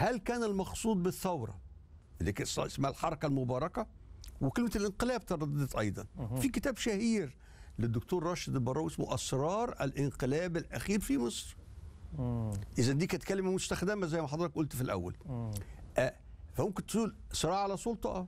هل كان المقصود بالثوره اللي كان اسمها الحركه المباركه وكلمه الانقلاب ترددت ايضا في كتاب شهير للدكتور راشد البراوي اسمه اسرار الانقلاب الاخير في مصر اذا دي كانت كلمه مستخدمه زي ما حضرتك قلت في الاول آه فممكن تقول صراع على سلطه اه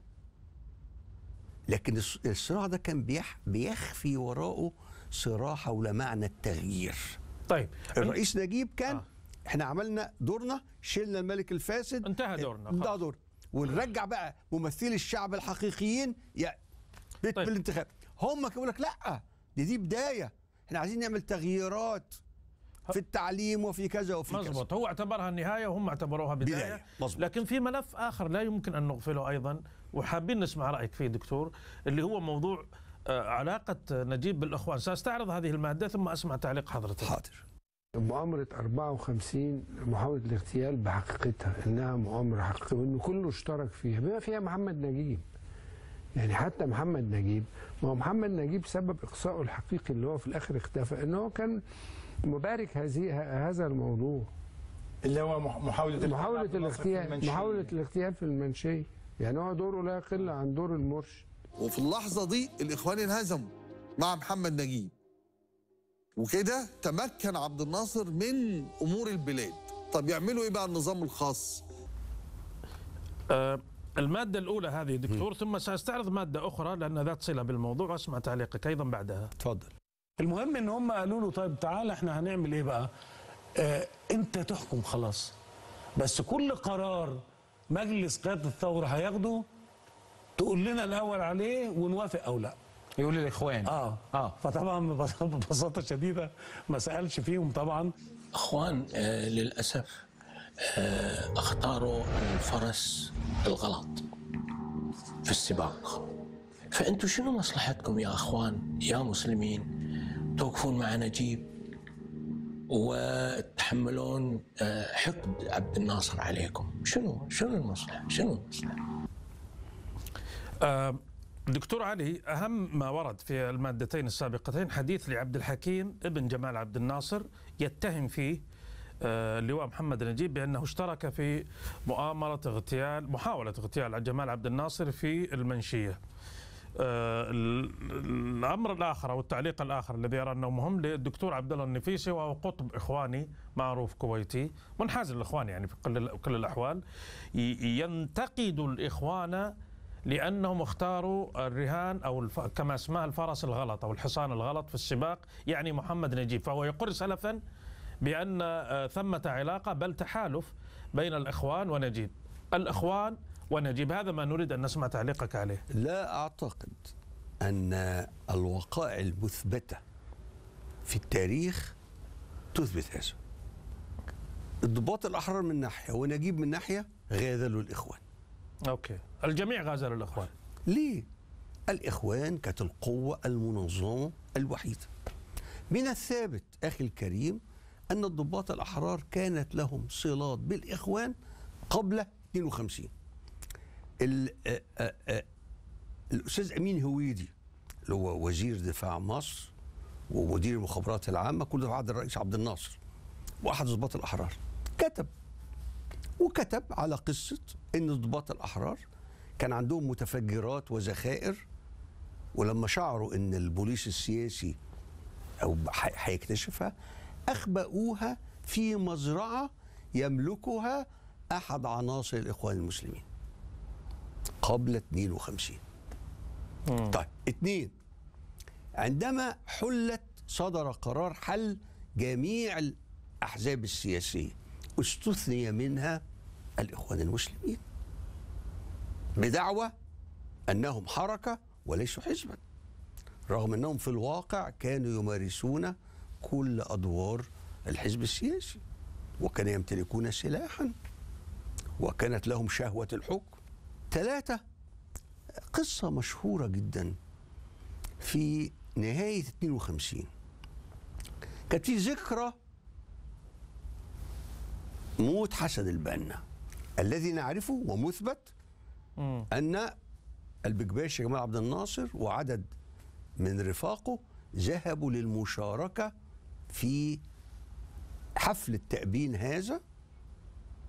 لكن الص- الصراع ده كان بيح بيخفي وراءه صراع حول معنى التغيير طيب الرئيس نجيب كان آه. آه. احنا عملنا دورنا شلنا الملك الفاسد انتهى دورنا، ده خلاص. دور ونرجع بقى ممثلي الشعب الحقيقيين يا بيت طيب. بالانتخاب هم كانوا يقول لك لا دي دي بدايه احنا عايزين نعمل تغييرات في التعليم وفي كذا وفي كذا مزبوط هو اعتبرها النهايه وهم اعتبروها بدايه, بداية، مزبوط. لكن في ملف اخر لا يمكن ان نغفله ايضا وحابين نسمع رايك فيه دكتور اللي هو موضوع آه، علاقه نجيب بالاخوان ساستعرض هذه الماده ثم اسمع تعليق حضرتك حاضر مؤامرة 54 محاولة الاغتيال بحقيقتها انها مؤامرة حقيقية وانه كله اشترك فيها بما فيها محمد نجيب يعني حتى محمد نجيب ما هو محمد نجيب سبب اقصائه الحقيقي اللي هو في الاخر اختفى ان هو كان مبارك هذه هذا الموضوع اللي هو مح- محاولة محاولة عبد الناصر في الاغتيال المنشية. محاولة الاغتيال في المنشية يعني هو دوره لا يقل عن دور المرشد وفي اللحظة دي الإخوان انهزموا مع محمد نجيب وكده تمكن عبد الناصر من أمور البلاد طب يعملوا إيه بقى النظام الخاص آه، الماده الاولى هذه دكتور ثم ساستعرض ماده اخرى لان ذات صله بالموضوع واسمع تعليقك ايضا بعدها اتفضل المهم ان هم قالوا له طيب تعال احنا هنعمل ايه بقى آه انت تحكم خلاص بس كل قرار مجلس قياده الثوره هياخده تقول لنا الاول عليه ونوافق او لا يقول الاخوان اه اه فطبعا ببس- ببساطه شديده ما سالش فيهم طبعا اخوان آه، للاسف آه، اختاروا الفرس الغلط في السباق فانتم شنو مصلحتكم يا اخوان يا مسلمين توقفون مع نجيب وتحملون آه، حقد عبد الناصر عليكم شنو شنو المصلحه شنو المصلحه آه، دكتور علي أهم ما ورد في المادتين السابقتين حديث لعبد الحكيم ابن جمال عبد الناصر يتهم فيه آه، اللواء محمد نجيب بأنه اشترك في مؤامرة اغتيال محاولة اغتيال جمال عبد الناصر في المنشية آه، ال- الامر الاخر او التعليق الاخر الذي ارى انه مهم للدكتور عبد الله النفيسي وهو قطب اخواني معروف كويتي منحاز للاخوان يعني في كل كل الاحوال ي- ينتقد الاخوان لانهم اختاروا الرهان او الف... كما اسمها الفرس الغلط او الحصان الغلط في السباق يعني محمد نجيب فهو يقر سلفا بان آه، ثمه علاقه بل تحالف بين الاخوان ونجيب الاخوان ونجيب هذا ما نريد ان نسمع تعليقك عليه لا اعتقد ان الوقائع المثبته في التاريخ تثبت هذا الضباط الاحرار من ناحيه ونجيب من ناحيه غاذلوا الاخوان اوكي الجميع غازل الاخوان ليه الاخوان كانت القوه المنظمه الوحيده من الثابت اخي الكريم ان الضباط الاحرار كانت لهم صلات بالاخوان قبل 52 ال- آه، آه، آه، الاستاذ امين هويدي اللي هو وزير دفاع مصر ومدير المخابرات العامه كل ده في عهد الرئيس عبد الناصر واحد ضباط الاحرار كتب وكتب على قصه ان ضباط الاحرار كان عندهم متفجرات وذخائر ولما شعروا ان البوليس السياسي او ح- هيكتشفها اخبأوها في مزرعه يملكها احد عناصر الاخوان المسلمين قبل 52 طيب اثنين عندما حلت صدر قرار حل جميع الاحزاب السياسيه استثني منها الاخوان المسلمين بدعوى انهم حركه وليسوا حزبا رغم انهم في الواقع كانوا يمارسون كل ادوار الحزب السياسي وكانوا يمتلكون سلاحا وكانت لهم شهوه الحكم ثلاثه قصه مشهوره جدا في نهايه 52 كانت في ذكرى موت حسن البنا الذي نعرفه ومثبت ان البكباشي جمال عبد الناصر وعدد من رفاقه ذهبوا للمشاركه في حفل التأبين هذا